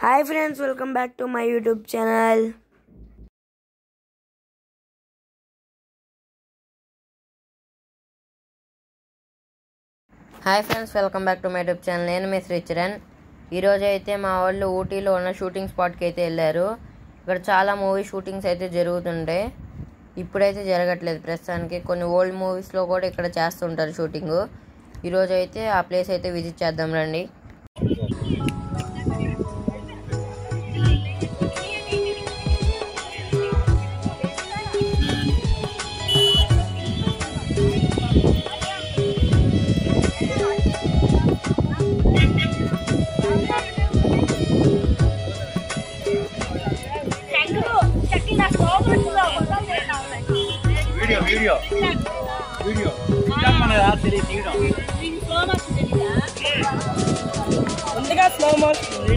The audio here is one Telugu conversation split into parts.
Hi friends welcome back to my YouTube channel hi friends welcome back to my YouTube channel నేను మీ శ్రీచరణ్ ఈరోజు అయితే మా వాళ్ళు ఊటీలో ఉన్న షూటింగ్ స్పాట్కి అయితే వెళ్ళారు ఇక్కడ చాలా మూవీ షూటింగ్స్ అయితే జరుగుతుంటాయి ఇప్పుడైతే జరగట్లేదు ప్రస్తుతానికి కొన్ని ఓల్డ్ మూవీస్లో కూడా ఇక్కడ చేస్తుంటారు షూటింగ్ ఈరోజు అయితే ఆ ప్లేస్ అయితే విజిట్ చేద్దాం రండి వీడియో వీడియో వీడియో మన రాత్రి తీయడం ముందుగా స్లో మోషన్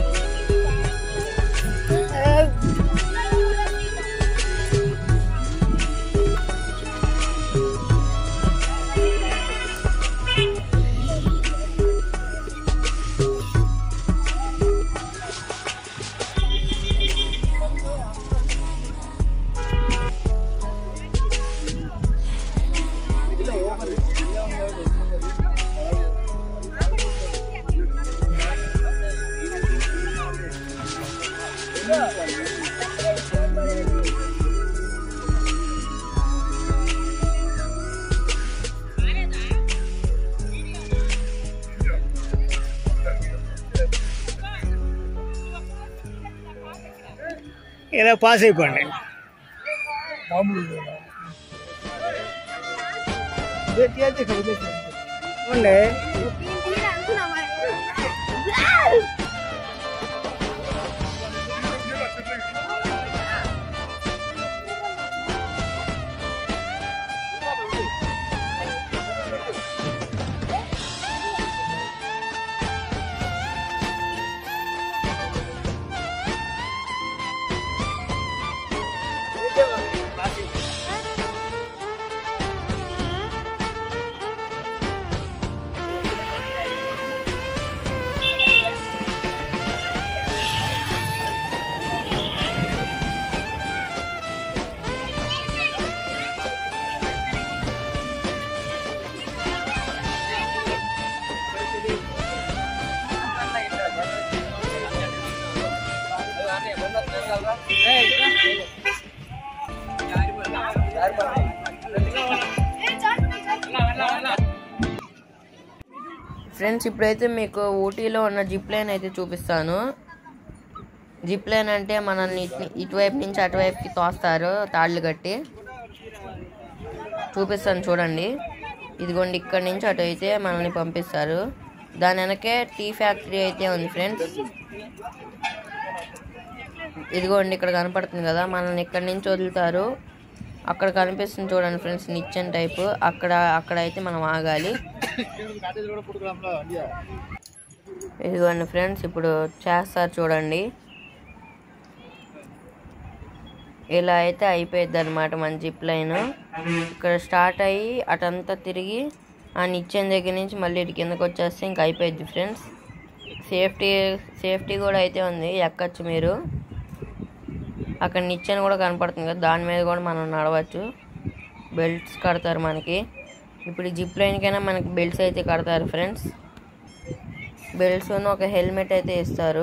ఇలా పాస్ అయిపోండి ఉండే ఫ్రెండ్స్ ఇప్పుడైతే మీకు ఊటీలో ఉన్న జిప్ లైన్ అయితే చూపిస్తాను జిప్ లైన్ అంటే మనల్ని ఇటు- ఇటువైపు నుంచి అటువైపుకి తోస్తారు తాళ్ళు కట్టి చూపిస్తాను చూడండి ఇదిగోండి ఇక్కడ నుంచి అటు అయితే మనల్ని పంపిస్తారు దాని వెనకే టీ ఫ్యాక్టరీ అయితే ఉంది ఫ్రెండ్స్ ఇదిగోండి ఇక్కడ కనపడుతుంది కదా మనల్ని ఇక్కడ నుంచి వదులుతారు అక్కడ కనిపిస్తుంది చూడండి ఫ్రెండ్స్ నిచ్చెన్ టైప్ అక్కడ అక్కడ అయితే మనం ఆగాలి ఇదిగోండి ఫ్రెండ్స్ ఇప్పుడు చేస్తారు చూడండి ఇలా అయితే అయిపోయింది అనమాట మన జిప్ లైన్ ఇక్కడ స్టార్ట్ అయ్యి అటంతా తిరిగి ఆ నిచ్చెన దగ్గర నుంచి మళ్ళీ ఇటు కిందకి వచ్చేస్తే ఇంక అయిపోయింది ఫ్రెండ్స్ సేఫ్టీ సేఫ్టీ కూడా అయితే ఉంది ఎక్కచ్చు మీరు అక్కడ నిచ్చెన కూడా కనపడుతుంది కదా దాని మీద కూడా మనం నడవచ్చు బెల్ట్స్ కడతారు మనకి ఇప్పుడు ఈ జిప్ లైన్కైనా మనకి బెల్ట్స్ అయితే కడతారు ఫ్రెండ్స్ బెల్ట్స్ ఒక హెల్మెట్ అయితే ఇస్తారు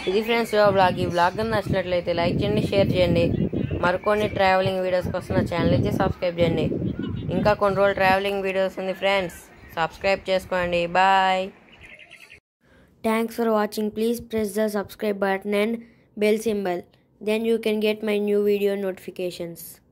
ఇది ఫ్రెండ్స్ బ్లాగ్ ఈ బ్లాగ్ నచ్చినట్లయితే లైక్ చేయండి షేర్ చేయండి మరికొన్ని ట్రావెలింగ్ వీడియోస్ కోసం నా ఛానల్ అయితే సబ్స్క్రైబ్ చేయండి ఇంకా కొన్ని రోజులు ట్రావెలింగ్ వీడియోస్ ఉంది ఫ్రెండ్స్ సబ్స్క్రైబ్ చేసుకోండి bye Thanks for watching. Please press the subscribe button and bell symbol. Then you can get my new video notifications.